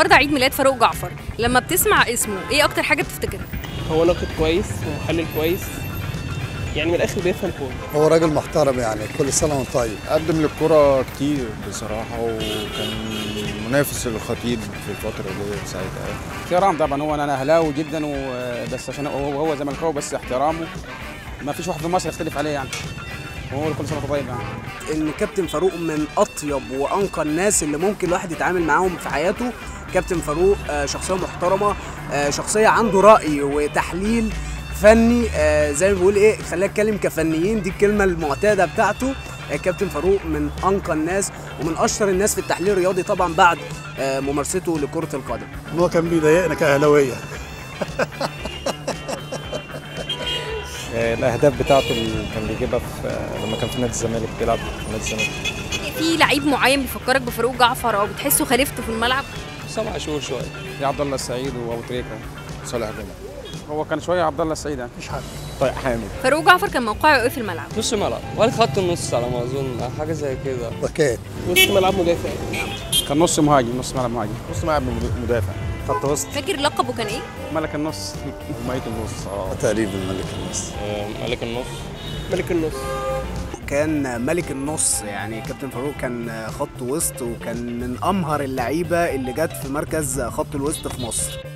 النهارده عيد ميلاد فاروق جعفر لما بتسمع اسمه ايه اكتر حاجه بتفتكرها هو ناقد كويس ومحلل كويس يعني من الاخر بيفهم كوره هو راجل محترم يعني كل سنه وانت طيب قدم للكرة كتير بصراحة وكان منافس للخطيب في الفترة دي ساعتها احترام طبعا هو انا اهلاوي جدا وبس عشان هو هو زملكاوي بس احترامه ما فيش واحد في مصر يختلف عليه يعني وهو كل سنه وأنت طيب يعني ان كابتن فاروق من اطيب وانقى الناس اللي ممكن الواحد يتعامل معاهم في حياته كابتن فاروق آه، شخصيه محترمه آه، شخصيه عنده راي وتحليل فني آه، زي ما بيقول ايه خلينا نتكلم كفنيين دي الكلمه المعتاده بتاعته آه، كابتن فاروق من انقى الناس ومن اشطر الناس في التحليل الرياضي طبعا بعد آه، ممارسته لكره القدم هو كان بيضايقنا كاهلاويه الاهداف بتاعته اللي كان بيجيبها في لما كان في نادي الزمالك بيلعب في نادي الزمالك في لعيب معين بيفكرك بفاروق جعفر او بتحسه خليفته في الملعب سبع شهور شويه يا عبد الله السعيد وابو تريكه صالح جمعة هو كان شويه عبد الله السعيد يعني طارق حامد فاروق جعفر كان موقعه ايه في الملعب نص ملعب ولا خط النص على ما اظن حاجه زي كده وكان نص ملعب مدافع كان نص مهاجم نص ملعب مهاجم نص ملعب مدافع خط وسط فاكر لقبه كان ايه ملك النص ميت النص اه تقريبا ملك الناس ملك النص ملك النص كان ملك النص يعني كابتن فاروق كان خط وسط وكان من امهر اللعيبه اللي جت في مركز خط الوسط في مصر